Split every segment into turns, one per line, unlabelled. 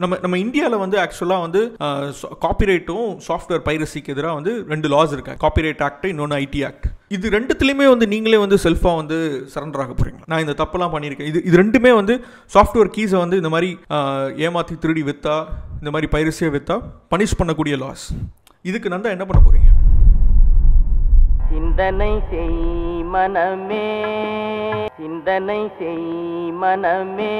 நம்ம நம்ம இந்தியாவில் வந்து ஆக்சுவலாக வந்து காப்பிரைட்டும் சாஃப்ட்வேர் பைரசிக்கு எதிராக வந்து ரெண்டு லாஸ் இருக்கு காப்பிரைட் ஆக்ட் இன்னொன்று ஐடி ஆக்ட் இது ரெண்டுத்துலையுமே வந்து நீங்களே வந்து செல்ஃபாக வந்து சரண்டர் ஆக போகிறீங்க நான் இந்த தப்பெல்லாம் பண்ணியிருக்கேன் இது இது ரெண்டுமே வந்து சாஃப்ட்வேர் கீஸை வந்து இந்த மாதிரி ஏமாற்றி திருடி விற்றா இந்த மாதிரி பைரசியாக விற்றா பனிஷ் பண்ணக்கூடிய லாஸ் இதுக்கு நந்தா என்ன பண்ண போகிறீங்க
சிந்தனை செய் மனமே சிந்தனை செய் மனமே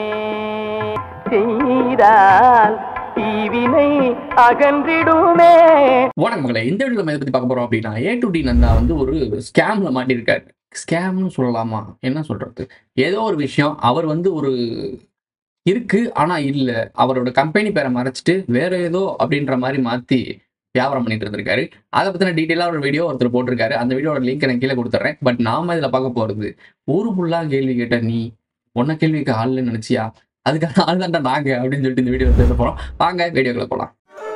செய்தால் தீவினை அகன்றிடுமே
வணக்கம் மகளே இந்த வீடியோ நம்ம எதை பத்தி பார்க்க போறோம் அப்படின்னா ஏ டு டி நந்தா வந்து ஒரு ஸ்கேம்ல மாட்டியிருக்காரு ஸ்கேம்னு சொல்லலாமா என்ன சொல்றது ஏதோ ஒரு விஷயம் அவர் வந்து ஒரு இருக்கு ஆனா இல்ல அவரோட கம்பெனி பேரை மறைச்சிட்டு வேற ஏதோ அப்படின்ற மாதிரி மாத்தி வியாபாரம் பண்ணிட்டு இருந்திருக்காரு அதை பத்தின டீட்டெயிலா ஒரு வீடியோ ஒருத்தர் போட்டிருக்காரு அந்த வீடியோட லிங்க் எனக்கு கீழே கொடுத்துட்றேன் பட் நாம இதுல பார்க்க போறது ஊரு ஃபுல்லா கேள்வி கேட்ட நீ உன்ன கேள்விக்கு ஆள்னு நினைச்சியா அதுக்கான ஆள் தான்டா நாங்க அப்படின்னு சொல்லிட்டு இந்த வீடியோ பேச போறோம் வாங்க வீடியோக்குள்ள போலாம்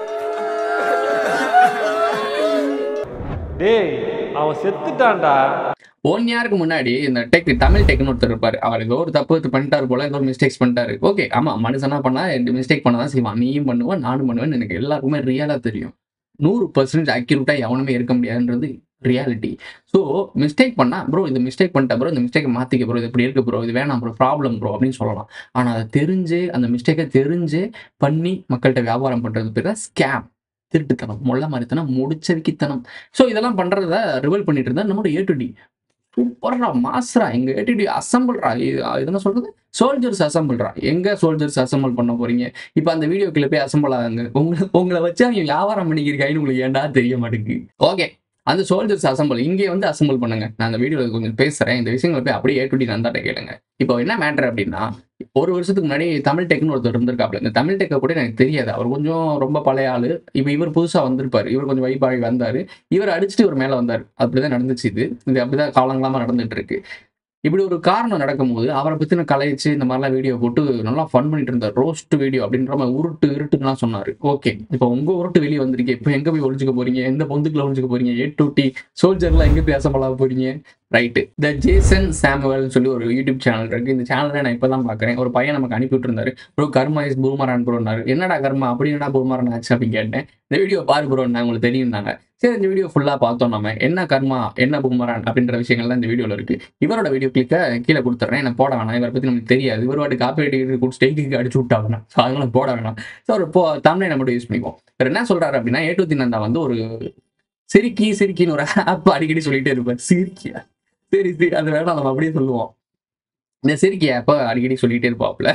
டேய் அவன் செத்துட்டான்டா
ஒன் இயருக்கு முன்னாடி இந்த டெக் தமிழ் டெக்னு ஒருத்தர் இருப்பாரு அவர் ஏதோ ஒரு தப்பு இது பண்ணிட்டாரு போல ஏதோ ஒரு மிஸ்டேக்ஸ் பண்ணிட்டாரு ஓகே ஆமா மனுஷனா பண்ணா மிஸ்டேக் பண்ண தான் செய்வான் நீயும் பண்ணுவேன் நானும் பண்ணுவேன் எனக்கு எல்லாருக்குமே ரியலா தெரியும் நூறு பர்சன்ட் அக்யூரேட்டா எவனுமே இருக்க முடியாதுன்றது ரியாலிட்டி ஸோ மிஸ்டேக் பண்ணா ப்ரோ இந்த மிஸ்டேக் பண்ணிட்ட ப்ரோ இந்த மிஸ்டேக்கை மாத்திக்க ப்ரோ இது இப்படி இருக்கு ப்ரோ இது வேணாம் ப்ரோ ப்ராப்ளம் ப்ரோ அப்படின்னு சொல்லலாம் ஆனா அதை தெரிஞ்சு அந்த மிஸ்டேக்கை தெரிஞ்சு பண்ணி மக்கள்கிட்ட வியாபாரம் பண்றது பேர் தான் ஸ்கேம் திருட்டுத்தனம் மொள்ள மாதிரித்தனம் முடிச்சவிக்கித்தனம் ஸோ இதெல்லாம் பண்றத ரிவல் பண்ணிட்டு இருந்தா நம்மளோட ஏ டு டி சூப்பர்ரா மாஸ்ரா எங்க ஏடிடி அசம்பிள்ரா என்ன சொல்றது சோல்ஜர்ஸ் அசம்பிள்ரா எங்க சோல்ஜர்ஸ் அசம்பிள் பண்ண போறீங்க இப்போ அந்த வீடியோ போய் அசம்பிள் ஆகுங்க உங்களை உங்களை வச்சு அவங்க வியாபாரம் பண்ணிக்கிறீங்க உங்களுக்கு ஏன்டா தெரிய மாட்டேங்குது ஓகே அந்த சோல்ஜர்ஸ் அசம்பிள் இங்கே வந்து அசம்பிள் பண்ணுங்க நான் அந்த வீடியோவில் கொஞ்சம் பேசுறேன் இந்த விஷயங்களை போய் அப்படியே ஏ டு டி நந்தாட்ட கேளுங்க இப்போ என்ன மேட்டர் அப்படின்னா ஒரு வருஷத்துக்கு முன்னாடி தமிழ் டெக்னு ஒருத்தர் இருந்திருக்காப்ல இந்த தமிழ் டெக்கை கூட எனக்கு தெரியாது அவர் கொஞ்சம் ரொம்ப பழைய ஆளு இப்போ இவர் புதுசா வந்திருப்பாரு இவர் கொஞ்சம் வைப்பாகி வந்தாரு இவர் அடிச்சுட்டு இவர் மேல வந்தார் அப்படிதான் நடந்துச்சு இது இது அப்படிதான் காலங்காலமா நடந்துட்டு இருக்கு இப்படி ஒரு காரணம் நடக்கும்போது அவரை பத்தின கலைச்சு இந்த மாதிரிலாம் வீடியோ போட்டு நல்லா ஃபன் பண்ணிட்டு இருந்தார் ரோஸ்ட் வீடியோ அப்படின்ற மாதிரி உருட்டு இருட்டுலாம் சொன்னாரு ஓகே இப்போ உங்க உருட்டு வெளியே வந்திருக்கு இப்போ எங்க போய் ஒழிச்சுக்க போறீங்க எந்த பொந்துக்குள்ள ஒழிச்சுக்க போறீங்க ஏ டு டி சோல்ஜர்லாம் எங்க போய் அசம்பலா போறீங்க ரைட்டு த ஜேசன் சாமுவல்னு சொல்லி ஒரு யூடியூப் சேனல் இருக்கு இந்த சேனலை நான் இப்போ தான் பார்க்குறேன் ஒரு பையன் நமக்கு அனுப்பி விட்டுருந்தாரு ப்ரோ கர்மா இஸ் பூமரான் ப்ரோனாரு என்னடா கர்மா அப்படி என்னடா பூமரான் ஆச்சு அப்படின்னு கேட்டேன் இந்த வீடியோ பாரு ப்ரோ நான் உங்களுக்கு தெரியும்னாங்க சரி இந்த வீடியோ ஃபுல்லாக பார்த்தோம் நம்ம என்ன கர்மா என்ன பூமரான் அப்படின்ற விஷயங்கள் தான் இந்த வீடியோவில் இருக்கு இவரோட வீடியோ கிளிக்கை கீழே கொடுத்துட்றேன் எனக்கு போட வேணாம் இவரை பற்றி நமக்கு தெரியாது இவர் வாட்டு காப்பி கொடுத்து ஸ்டேக்கு அடிச்சு விட்டாங்க ஸோ அதனால போட வேணாம் ஸோ ஒரு போ தமிழை நம்ம யூஸ் பண்ணிப்போம் இவர் என்ன சொல்றாரு அப்படின்னா ஏ டு தினந்தா வந்து ஒரு சிரிக்கி சிரிக்கின்னு ஒரு ஆப் அடிக்கடி சொல்லிட்டே இருப்பார் சிரிக்கியா சரி சரி அது வேணாம் நம்ம அப்படியே சொல்லுவோம் இந்த சிரிக்கி ஆப்பை அடிக்கடி சொல்லிட்டே இருப்பாப்ல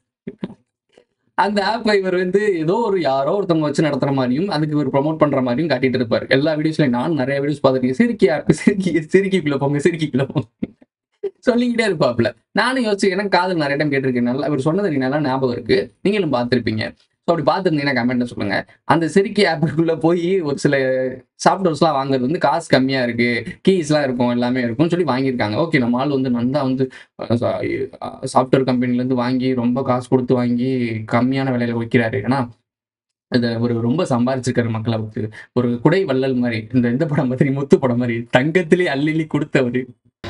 அந்த ஆப்பை இவர் வந்து ஏதோ ஒரு யாரோ ஒருத்தவங்க வச்சு நடத்துற மாதிரியும் அதுக்கு இவர் ப்ரொமோட் பண்ற மாதிரியும் காட்டிட்டு இருப்பாரு எல்லா வீடியோஸ்லயும் நான் நிறைய வீடியோஸ் பார்த்துருக்கேன் சிரிக்கி ஆப் சிரிக்கி சிரிக்கிக்குள்ள போங்க சிரிக்கிக்குள்ள போங்க சொல்லிக்கிட்டே இருப்பாப்ல நானும் யோசிச்சு எனக்கு காதல் நிறைய டைம் கேட்டிருக்கேன் நல்லா இவர் சொன்னது எனக்கு நல்லா ஞாபகம் இருக்கு நீங்களும் பார்த்துருப்பீங்க ஸோ அப்படி பார்த்துருந்தீங்கன்னா கமெண்ட்ல சொல்லுங்க அந்த சிரிக்கி ஆப்புக்குள்ள போய் ஒரு சில சாஃப்ட்வேர்ஸ்லாம் வாங்குறது வந்து காசு கம்மியா இருக்கு கீஸ்லாம் இருக்கும் எல்லாமே இருக்கும்னு சொல்லி வாங்கியிருக்காங்க ஓகே நம்ம ஆள் வந்து நந்தா வந்து சாஃப்ட்வேர் கம்பெனிலேருந்து வாங்கி ரொம்ப காசு கொடுத்து வாங்கி கம்மியான விலையில விற்கிறாரு ஏன்னா இதை ஒரு ரொம்ப சம்பாரிச்சிருக்காரு மக்களை வந்து ஒரு குடை வள்ளல் மாதிரி இந்த இந்த படம் மாதிரி முத்து படம் மாதிரி தங்கத்திலே அள்ளி கொடுத்தவர்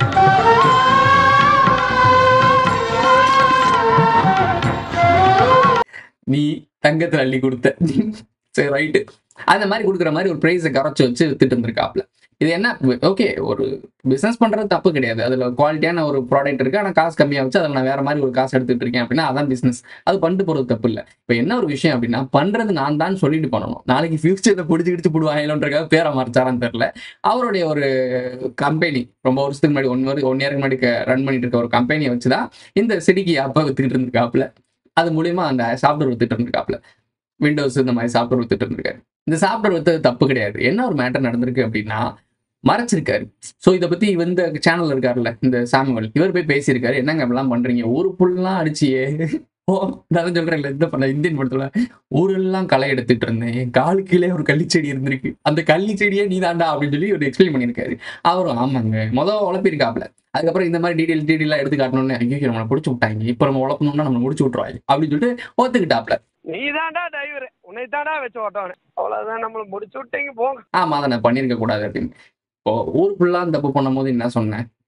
நீ தங்கத்துல அள்ளி கொடுத்த சரி ரைட்டு அந்த மாதிரி கொடுக்குற மாதிரி ஒரு ப்ரைஸை கரைச்சி வச்சு வித்துட்டு இருந்திருக்காப்ல இது என்ன ஓகே ஒரு பிஸ்னஸ் பண்றது தப்பு கிடையாது அதுல குவாலிட்டியான ஒரு ப்ராடக்ட் இருக்கு ஆனால் காசு கம்மியாக வச்சு அதில் நான் வேற மாதிரி ஒரு காசு எடுத்துட்டு இருக்கேன் அப்படின்னா அதான் பிஸ்னஸ் அது பண்ணிட்டு போறது தப்பு இல்லை இப்போ என்ன ஒரு விஷயம் அப்படின்னா பண்றது நான் தான் சொல்லிட்டு பண்ணணும் நாளைக்கு ஃபியூச்சர்ல பிடிச்சி கிடிச்சு போடுவாங்களோன்றக்காக பேரை மறைச்சாரான்னு தெரியல அவருடைய ஒரு கம்பெனி ரொம்ப வருஷத்துக்கு முன்னாடி ஒன் ஒன் இயருக்கு முன்னாடி ரன் பண்ணிட்டு இருக்க ஒரு கம்பெனியை வச்சு தான் இந்த சிடிக்கு அப்பா வித்துக்கிட்டு இருந்திருக்காப்புல அது மூலியமா அந்த சாஃப்ட்வேர் வித்துட்டு இருந்திருக்காப்புல விண்டோஸ் இந்த மாதிரி சாஃப்ட்வேர் வித்துட்டு இருந்திருக்காரு இந்த சாஃப்ட்வேர் வித்தது தப்பு கிடையாது என்ன ஒரு மேட்டர் நடந்திருக்கு அப்படின்னா மறைச்சிருக்காரு ஸோ இதை பத்தி இந்த சேனல் இருக்காருல்ல இந்த சாமுவல் இவர் போய் பேசியிருக்காரு என்னங்க அப்படிலாம் பண்றீங்க ஊரு புல்லாம் அடிச்சியே ஓ நான் சொல்றேன்ல இந்த பண்ண இந்தியன் படத்துல ஊரெல்லாம் களை எடுத்துட்டு இருந்தேன் என் காலு கீழே ஒரு கள்ளிச்செடி இருந்திருக்கு அந்த கள்ளிச்செடியே நீ தாண்டா அப்படின்னு சொல்லி ஒரு எக்ஸ்பிளைன் பண்ணியிருக்காரு அவரும் ஆமாங்க மொதல் உழப்பிருக்காப்ல அதுக்கப்புறம் இந்த மாதிரி டீடைல் டீடைலாம் எடுத்து காட்டணும்னு ஐயோ நம்மளை பிடிச்சி விட்டாங்க இப்போ நம்ம உழப்பணும்னா நம்ம முடிச்சு விட்டுருவாங்க அப்படின்னு சொல்லிட்டு ஒத்துக்கிட்டாப்ல
நீ தாண்டா டிரைவர் உன்னை தாண்டா வச்சு ஓட்டவனே அவ்வளவுதான் நம்மள முடிச்சு விட்டீங்க போங்க
ஆமா அதை நான் பண்ணியிருக்க கூடாது அப்படின்னு இப்போ ஊர் ஃபுல்லாக தப்பு பண்ணும்போது என்ன சொன்னேன்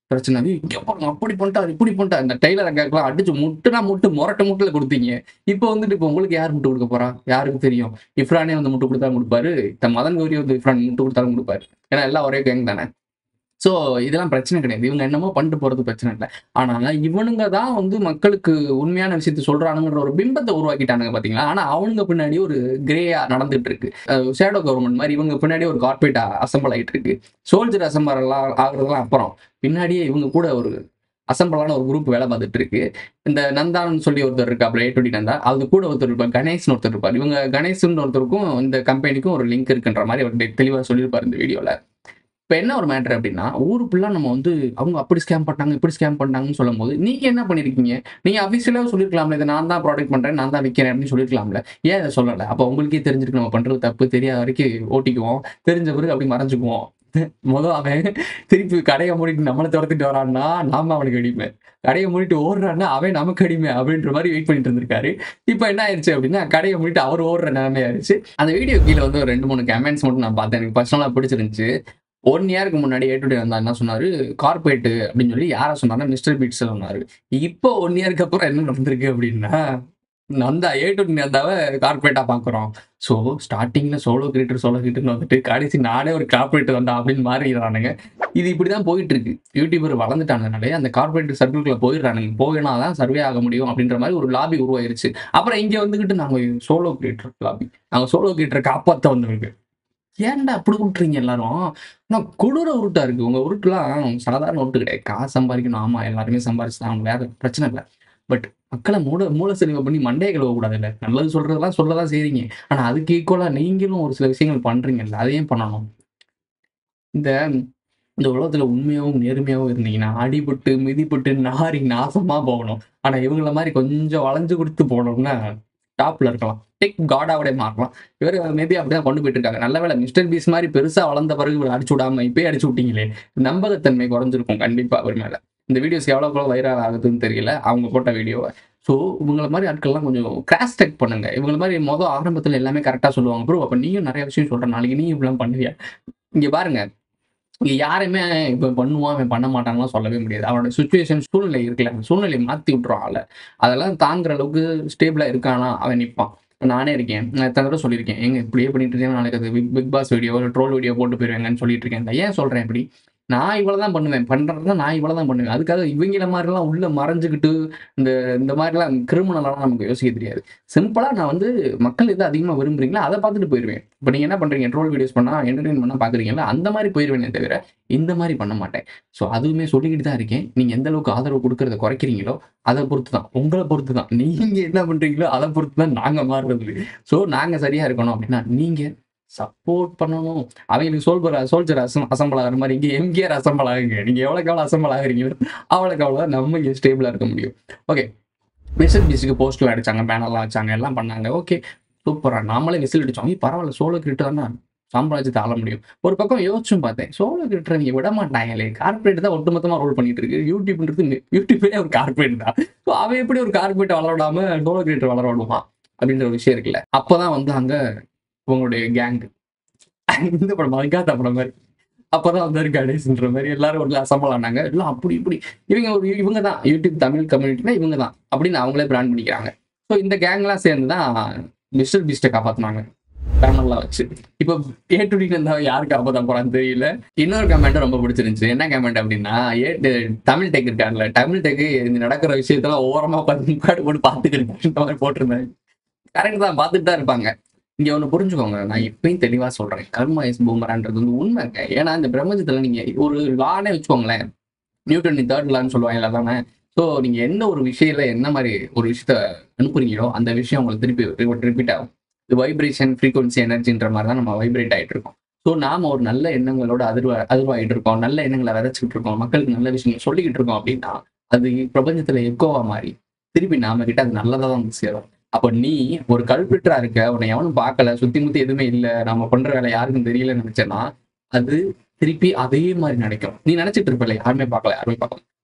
பிரச்சனை "ஏய், இங்க பாருங்க அப்படி பண்ணிட்டாரு இப்படி பண்ணிட்டாரு இந்த டெய்லர் கேட்கலாம் அடிச்சு முட்டுனா முட்டு முரட்ட முட்டுல கொடுத்தீங்க இப்போ வந்துட்டு இப்போ உங்களுக்கு யார் முட்டு கொடுக்க போறா யாருக்கு தெரியும் இஃப்ரானே வந்து முட்டு கொடுத்தாலும் கொடுப்பாரு இந்த மதன் கௌரி வந்து இஃப்ரான் முட்டு கொடுத்தாலும் கொடுப்பாரு ஏன்னா எல்லாம் ஒரே கேங் தானே ஸோ இதெல்லாம் பிரச்சனை கிடையாது இவங்க என்னமோ பண்ணிட்டு போறது பிரச்சனை இல்லை ஆனா இவனுங்க தான் வந்து மக்களுக்கு உண்மையான விஷயத்த சொல்றானுங்கிற ஒரு பிம்பத்தை உருவாக்கிட்டானுங்க பாத்தீங்களா ஆனா அவனுங்க பின்னாடி ஒரு கிரேயா நடந்துட்டு இருக்கு ஷேடோ கவர்மெண்ட் மாதிரி இவங்க பின்னாடி ஒரு கார்பரேட் அசம்பிள் ஆயிட்டு இருக்கு சோல்ஜர் அசம்பிள் ஆகுறதெல்லாம் அப்புறம் பின்னாடியே இவங்க கூட ஒரு அசம்பிளான ஒரு குரூப் வேலை பார்த்துட்டு இருக்கு இந்த நந்தான்னு சொல்லி ஒருத்தர் இருக்கு அப்புறம் ஏ டுவெண்ட்டி நந்தா அது கூட ஒருத்தர் இருப்பார் கணேஷ்னு ஒருத்தர் இருப்பார் இவங்க கணேஷ்னு ஒருத்தருக்கும் இந்த கம்பெனிக்கும் ஒரு லிங்க் இருக்குன்ற மாதிரி அவர் தெளிவாக சொல்லியிருப்பார் இந்த வீடியோவில் இப்போ என்ன ஒரு மேட்ரு அப்படின்னா ஊரு ஃபுல்லாக நம்ம வந்து அவங்க அப்படி ஸ்கேம் பண்ணாங்க இப்படி ஸ்கேம் பண்ணாங்கன்னு சொல்லும் போது நீங்க என்ன பண்ணிருக்கீங்க நீங்க அஃபிஷியலாக சொல்லிருக்கலாம்ல இதை நான் தான் ப்ராடக்ட் பண்றேன் நான் தான் விற்கிறேன் அப்படின்னு சொல்லிருக்கலாம்ல ஏன் இதை சொல்லலை அப்போ உங்களுக்கே தெரிஞ்சிருக்கு நம்ம பண்றது தப்பு தெரியாத வரைக்கும் ஓட்டிக்குவோம் தெரிஞ்ச பிறகு அப்படி மறைஞ்சுக்குவோம் முதல் அவன் திருப்பி கடையை மூடிட்டு நம்மளை துரத்திட்டு வரான்னா நாம அவனுக்கு அடிமை கடையை மூடிட்டு ஓடுறான்னா அவன் நமக்கு அடிமை அப்படின்ற மாதிரி வெயிட் பண்ணிட்டு இருந்திருக்காரு இப்போ என்ன ஆயிடுச்சு அப்படின்னா கடையை மூடிட்டு அவர் ஓடுற நிலைமை ஆயிடுச்சு அந்த வீடியோ கீழே வந்து ஒரு ரெண்டு மூணு கமெண்ட்ஸ் மட்டும் நான் பார்த்தேன் எனக்கு பர்சனலாக பிடிச்சிருந்துச்சு ஒன் இயருக்கு முன்னாடி ஏ டுடே வந்தா என்ன சொன்னாரு கார்பரேட் அப்படின்னு சொல்லி யாரை சொன்னாருன்னா மிஸ்டர் பீட்ஸ் சொன்னாரு இப்போ ஒன் இயருக்கு அப்புறம் என்ன நடந்திருக்கு அப்படின்னா நந்தா ஏ டு நந்தாவை கார்பரேட்டா பாக்குறோம் ஸோ ஸ்டார்டிங்ல சோலோ கிரியேட்டர் சோலோ கிரியேட்டர்னு வந்துட்டு கடைசி நானே ஒரு கார்பரேட் வந்தா அப்படின்னு மாறிடுறானுங்க இது இப்படிதான் போயிட்டு இருக்கு யூடியூபர் வளர்ந்துட்டாங்கனாலே அந்த கார்பரேட் சர்க்கிள்குள்ள போயிடுறானுங்க போயினா தான் சர்வே ஆக முடியும் அப்படின்ற மாதிரி ஒரு லாபி உருவாயிருச்சு அப்புறம் இங்க வந்துகிட்டு நாங்க சோலோ கிரியேட்டர் லாபி நாங்க சோலோ கிரியேட்டரை காப்பாத்த வந்தவங்க ஏன்டா அப்படி விட்டுறீங்க எல்லாரும் ஆனால் கொடூர உருட்டா இருக்கு உங்க உருட்டுலாம் சாதாரண உருட்டு கிடையாது காசு சம்பாதிக்கணும் ஆமா எல்லாருமே சம்பாரிச்சு அவங்க வேற பிரச்சனை இல்லை பட் மக்களை மூட மூல செலவு பண்ணி மண்டையை கழுவ கூடாது இல்லை நல்லது சொல்றதெல்லாம் சொல்லதான் செய்றீங்க ஆனா அதுக்கு ஈக்குவலா நீங்களும் ஒரு சில விஷயங்கள் பண்றீங்கல்ல அதையும் பண்ணணும் இந்த இந்த உலகத்துல உண்மையாவும் நேர்மையாவும் இருந்தீங்கன்னா அடிபட்டு மிதிப்பட்டு நாரி நாசமா போகணும் ஆனா இவங்கள மாதிரி கொஞ்சம் வளைஞ்சு கொடுத்து போனோம்னா டாப்ல இருக்கலாம் டெக் காடாவோட மாறலாம் இவர் மேபி அப்படிதான் கொண்டு போயிட்டு இருக்காங்க நல்ல வேலை மிஸ்டர் பீஸ் மாதிரி பெருசா வளர்ந்த பிறகு இவர் அடிச்சு விடாம இப்பயே அடிச்சு விட்டீங்களே நம்பகத்தன்மை குறைஞ்சிருக்கும் கண்டிப்பா அவர் மேல இந்த வீடியோஸ் எவ்வளோ வைரல் ஆகுதுன்னு தெரியல அவங்க போட்ட வீடியோவை ஸோ இவங்கள மாதிரி ஆட்கள்லாம் கொஞ்சம் கிராஸ் செக் பண்ணுங்க இவங்கள மாதிரி மொதல் ஆரம்பத்தில் எல்லாமே கரெக்டாக சொல்லுவாங்க ப்ரோ அப்போ நீயும் நிறைய விஷயம் சொல்ற நாளைக்கு நீ இப்படிலாம் பண்ணுவியா இங்கே பாருங்க இங்கே யாருமே இப்போ பண்ணுவான் அவன் பண்ண மாட்டான்லாம் சொல்லவே முடியாது அவனோட சுச்சுவேஷன் சூழ்நிலை இருக்குல்ல அந்த சூழ்நிலையை மாற்றி விட்டுரும் ஆளை அதெல்லாம் தாங்குற அளவுக்கு ஸ்டேபிளாக இருக்கானா அவன் நிற்பான் நானே இருக்கேன் நான் எத்தனை தடவை சொல்லியிருக்கேன் எங்க இப்படியே பண்ணிட்டு இருக்கேன் நாளைக்கு அது big big boss video troll video போட்டு போயிருவேங்கன்னு சொல்லிட்டு இருக்கேன் நான் ஏன் சொல்றேன் இப்படி நான் இவ்வளவு தான் பண்ணுவேன் பண்றதுனா நான் இவ்வளவு தான் பண்ணுவேன் அதுக்காக இவங்கள மாதிரிலாம் உள்ள மறைஞ்சுக்கிட்டு இந்த இந்த மாதிரிலாம் கிரிமினலாம் நமக்கு யோசிக்க தெரியாது சிம்பிளா நான் வந்து மக்கள் எது அதிகமா விரும்புறீங்களோ அதை பார்த்துட்டு போயிருவேன் இப்போ நீங்க என்ன பண்றீங்க ட்ரோல் வீடியோஸ் பண்ணா என்டர்டைன் பண்ணா பாக்குறீங்களா அந்த மாதிரி போயிருவேனே தவிர இந்த மாதிரி பண்ண மாட்டேன் ஸோ அதுவுமே சொல்லிக்கிட்டு தான் இருக்கேன் நீங்க எந்த அளவுக்கு ஆதரவு கொடுக்கறத குறைக்கிறீங்களோ அதை பொறுத்து தான் உங்களை பொறுத்து தான் நீங்க என்ன பண்றீங்களோ அதை பொறுத்து தான் நாங்க மாறுறது ஸோ நாங்க சரியா இருக்கணும் அப்படின்னா நீங்க சப்போர்ட் பண்ணணும் அவங்களுக்கு சோல்பர் சோல்ஜர் அசம் அசம்பிள் ஆகிற மாதிரி இங்கே எம்கேஆர் அசம்பிள் ஆகுங்க நீங்க எவ்வளோக்கு எவ்வளோ அசம்பிள் ஆகுறீங்களோ அவ்வளோக்கு அவ்வளோ நம்ம இங்கே ஸ்டேபிளாக இருக்க முடியும் ஓகே விசில் பீஸுக்கு போஸ்டர்லாம் அடிச்சாங்க பேனர்லாம் வச்சாங்க எல்லாம் பண்ணாங்க ஓகே சூப்பரா நாமளே விசில் அடிச்சோம் "ஏய், பரவாயில்ல சோலோ கிரிட்டு தானே சாம்ராஜ்யத்தை ஆள முடியும் ஒரு பக்கம் யோசிச்சும் பார்த்தேன் சோலோ கிரிட்டரை நீங்க விட மாட்டாங்களே கார்பரேட் தான் ஒட்டுமொத்தமா ரோல் பண்ணிட்டு இருக்கு யூடியூப்ன்றது யூடியூபே ஒரு கார்பரேட் தான் ஸோ அவன் எப்படி ஒரு கார்பரேட் வளர விடாம சோலோ கிரியேட்டர் வளர விடுவான் அப்படின்ற ஒரு விஷயம் இருக்குல்ல அப்பதான் வந்து அங்க உங்களுடைய கேங் இந்த படம் மதிக்காத படம் மாதிரி அப்பதான் வந்தாரு கணேஷ்ன்ற மாதிரி எல்லாரும் ஒரு அசம்பிள் ஆனாங்க எல்லாம் அப்படி இப்படி இவங்க ஒரு இவங்க தான் யூடியூப் தமிழ் கம்யூனிட்டினா இவங்க தான் அப்படின்னு அவங்களே பிராண்ட் பண்ணிக்கிறாங்க ஸோ இந்த கேங்லாம் சேர்ந்து தான் மிஸ்டர் பீஸ்ட்டை காப்பாற்றினாங்க பேனர்லாம் வச்சு இப்போ ஏ டு இருந்தா யாரு காப்பாற்ற போறான்னு தெரியல இன்னொரு கமெண்ட் ரொம்ப பிடிச்சிருந்துச்சு என்ன கமெண்ட் அப்படின்னா ஏ தமிழ் டெக் இருக்காங்கல்ல தமிழ் டெக் இந்த நடக்கிற விஷயத்தெல்லாம் ஓரமா பார்த்து முக்காடு போட்டு பார்த்துக்கிட்டு மாதிரி போட்டிருந்தாங்க கரெக்ட் தான் பார்த்துட்டு தான் இருப்பாங்க இங்க ஒண்ணு புரிஞ்சுக்கோங்க நான் இப்பயும் தெளிவா சொல்றேன் கர்மா இஸ் பூமரான்றது வந்து உண்மைங்க ஏன்னா இந்த பிரபஞ்சத்துல நீங்க ஒரு லானே வச்சுக்கோங்களேன் நியூட்டன் தேர்ட் லான்னு சொல்லுவாங்க தானே ஸோ நீங்க எந்த ஒரு விஷயத்துல என்ன மாதிரி ஒரு விஷயத்த அனுப்புறீங்களோ அந்த விஷயம் உங்களுக்கு திருப்பி ரிப்பீட் ஆகும் இது வைப்ரேஷன் ஃப்ரீக்வன்சி எனர்ஜின்ற மாதிரி தான் நம்ம வைப்ரேட் ஆயிட்டு இருக்கோம் ஸோ நாம ஒரு நல்ல எண்ணங்களோட அதிர்வா அதிர்வாயிட்டு இருக்கோம் நல்ல எண்ணங்களை விதைச்சிக்கிட்டு இருக்கோம் மக்களுக்கு நல்ல விஷயங்கள் சொல்லிக்கிட்டு இருக்கோம் அப்படின்னா அது பிரபஞ்சத்துல எக்கோவா மாறி திருப்பி நாம கிட்ட அது நல்லதா தான் வந்து சேரும் அப்ப நீ ஒரு கல்பிட்டரா இருக்க உன்னை எவனும் பார்க்கல சுத்தி முத்தி எதுவுமே இல்ல நம்ம பண்ற வேலை யாருக்கும் தெரியலன்னு நினைச்சேன்னா அது திருப்பி அதே மாதிரி நினைக்கும் நீ நினைச்சிட்டு இருப்பல யாருமே பார்க்கல யாருமே பார்க்கல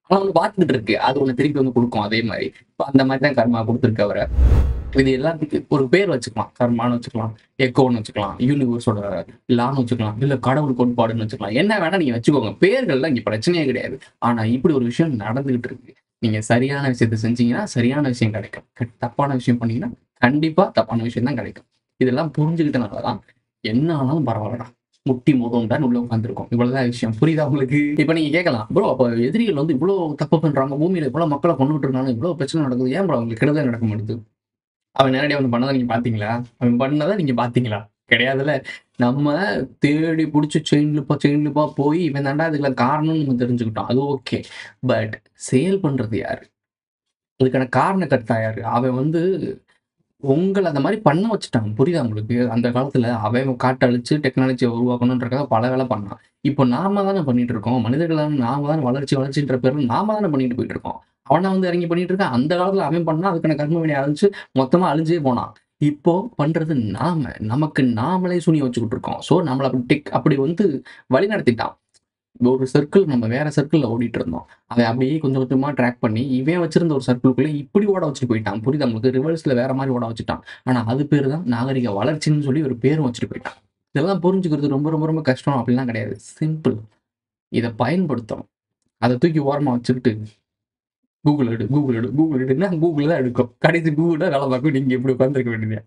ஆனா ஒன்று பார்த்துக்கிட்டு இருக்கு அது ஒன்று திருப்பி வந்து கொடுக்கும் அதே மாதிரி இப்போ அந்த மாதிரி தான் கர்மா கொடுத்துருக்கு அவரை இது எல்லாத்துக்கும் ஒரு பேர் வச்சுக்கலாம் கர்மான்னு வச்சுக்கலாம் எக்கோன்னு வச்சுக்கலாம் யூனிவர்ஸோட லான்னு வச்சுக்கலாம் இல்ல கடவுள் கோட்பாடுன்னு வச்சுக்கலாம் என்ன வேணா நீங்க வச்சுக்கோங்க பேர்கள்லாம் இங்க பிரச்சனையே கிடையாது ஆனா இப்படி ஒரு விஷயம் நடந்துகிட்டு இருக்கு நீங்க சரியான விஷயத்த செஞ்சீங்கன்னா சரியான விஷயம் கிடைக்கும் கெ- தப்பான விஷயம் பண்ணீங்கன்னா கண்டிப்பா தப்பான விஷயம் தான் கிடைக்கும் இதெல்லாம் புரிஞ்சுக்கிட்டனாலதான் என்ன ஆனாலும் பரவாயில்லடா முட்டி மோதம்டான்னு உள்ள உட்காந்துருக்கோம் இவ்வளவுதான் விஷயம் புரியுதா உங்களுக்கு இப்ப நீங்க கேட்கலாம் ப்ரோ அப்ப எதிரிகள் வந்து இவ்வளவு தப்பு பண்றாங்க பூமியில இவ்வளவு மக்களை கொண்டுட்டு இருக்காங்க இவ்வளவு பிரச்சனை நடக்குது ஏன் ப்ரோ அவங்களுக்கு கெடுதல் நடக்க மாட்டேது அவன் நேரடியாக அவன் பண்ணதை நீங்க பாத்தீங்களா அவன் பண்ணதை நீங்க பாத்தீங்களா கிடையாதுல்ல நம்ம தேடி பிடிச்சி செயின்லுப்பா செயின்லுப்பா போய் இவன் தாண்டா இதுக்குள்ள காரணம்னு நம்ம தெரிஞ்சுக்கிட்டோம் அது ஓகே பட் செயல் பண்றது யாரு அதுக்கான காரணக்கர்த்தா யாரு அவன் வந்து உங்களை அந்த மாதிரி பண்ண வச்சுட்டான் புரியுதா உங்களுக்கு அந்த காலத்துல அவன் காட்டழிச்சு டெக்னாலஜியை உருவாக்கணுன்றக்காக பல வேலை பண்ணான் இப்போ நாம தானே பண்ணிட்டு இருக்கோம் மனிதர்களான நாம தானே வளர்ச்சி வளர்ச்சின்ற பேர்ல நாம தானே பண்ணிட்டு போயிட்டு இருக்கோம் அவனை வந்து இறங்கி பண்ணிட்டு இருக்கான் அந்த காலத்துல அவன் பண்ணா அதுக்கான கர்ம வினை அழிச்சு மொத்தமா அழிஞ்சே போனான் இப்போ பண்றது நாம நமக்கு நாமளே சுனி வச்சுக்கிட்டு இருக்கோம் ஸோ நம்மளை அப்படி டெக் அப்படி வந்து வழி நடத்திட்டான் ஒரு சர்க்கிள் நம்ம வேற சர்க்கிள்ல ஓடிட்டு இருந்தோம் அதை அப்படியே கொஞ்சம் கொஞ்சமா ட்ராக் பண்ணி இவன் வச்சிருந்த ஒரு சர்க்கிள்குள்ள இப்படி ஓட வச்சுட்டு போயிட்டான் புரியுதா உங்களுக்கு ரிவர்ஸ்ல வேற மாதிரி ஓட வச்சுட்டான் ஆனா அது பேர் தான் நாகரிக வளர்ச்சின்னு சொல்லி ஒரு பேரும் வச்சுட்டு போயிட்டான் இதெல்லாம் புரிஞ்சுக்கிறது ரொம்ப ரொம்ப ரொம்ப கஷ்டம் அப்படிலாம் கிடையாது சிம்பிள் இதை பயன்படுத்தணும் அதை தூக்கி ஓரமா வச்சுக்கிட்டு கூகுள் எடு கூகுள் எடு கூகுள் எடுன்னா கூகுள் தான் எடுக்கும் கடைசி கூகுள் தான் வேலை பார்க்கும் நீங்க இப்படி உட்காந்துருக்க வேண்டியது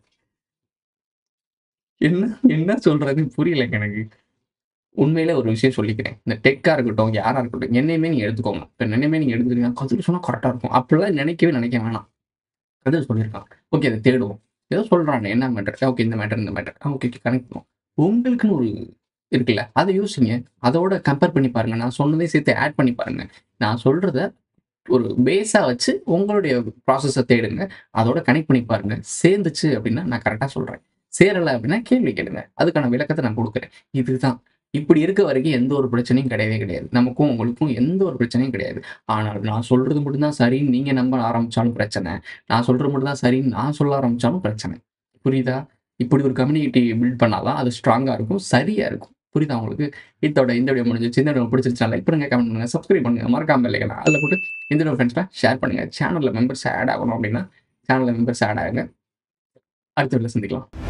என்ன என்ன சொல்றதுன்னு புரியல எனக்கு உண்மையிலே ஒரு விஷயம் சொல்லிக்கிறேன் இந்த டெக்கா இருக்கட்டும் யாரா இருக்கட்டும் என்னையுமே நீங்க எடுத்துக்கோங்க இப்போ என்னையுமே நீங்க எடுத்துக்கிறீங்க கதிர் சொன்னா கரெக்டா இருக்கும் அப்படிலாம் நினைக்கவே நினைக்க வேணாம் கதிர் சொல்லியிருக்கான் ஓகே அதை தேடுவோம் ஏதோ சொல்றானே என்ன மேட்டர் ஓகே இந்த மேட்டர் இந்த மேட்டர் ஓகே கனெக்ட் பண்ணுவோம் உங்களுக்குன்னு ஒரு இருக்குல்ல அதை யோசிங்க அதோட கம்பேர் பண்ணி பாருங்க நான் சொன்னதே சேர்த்து ஆட் பண்ணி பாருங்க நான் சொல்றத ஒரு பேஸா வச்சு உங்களுடைய ப்ராசஸை தேடுங்க அதோட கனெக்ட் பண்ணி பாருங்க சேர்ந்துச்சு அப்படின்னா நான் கரெக்டா சொல்றேன் சேரலை அப்படின்னா கேள்வி கேளுங்க அதுக்கான விளக்கத்தை நான் கொடுக்குறேன் இதுதான் இப்படி இருக்க வரைக்கும் எந்த ஒரு பிரச்சனையும் கிடையவே கிடையாது நமக்கும் உங்களுக்கும் எந்த ஒரு பிரச்சனையும் கிடையாது ஆனால் நான் சொல்றது மட்டும்தான் சரின்னு நீங்க நம்ப ஆரம்பிச்சாலும் பிரச்சனை நான் சொல்றது மட்டும்தான் சரின்னு நான் சொல்ல ஆரம்பிச்சாலும் பிரச்சனை புரியுதா இப்படி ஒரு கம்யூனிட்டி பில்ட் பண்ணாதான் அது ஸ்ட்ராங்கா இருக்கும் சரியா இருக்கும் புரியுதா உங்களுக்கு இதோட இந்த வீடியோ முடிஞ்சிச்சு இந்த வீடியோ பிடிச்சிருச்சா லைக் பண்ணுங்க கமெண்ட் பண்ணுங்க சப்ஸ்கிரைப் பண்ணுங்க மறக்காம இல்லைங்களா அதில் போட்டு இந்த வீடியோ ஃப்ரெண்ட்ஸ்லாம் ஷேர் பண்ணுங்க சேனல்ல மெம்பர்ஸ் ஆட் ஆகணும் அப்படின்னா சேனல்ல மெம்பர்ஸ் ஆட் ஆகுங்க அடுத்த வீடியோ சந்திக்கலாம்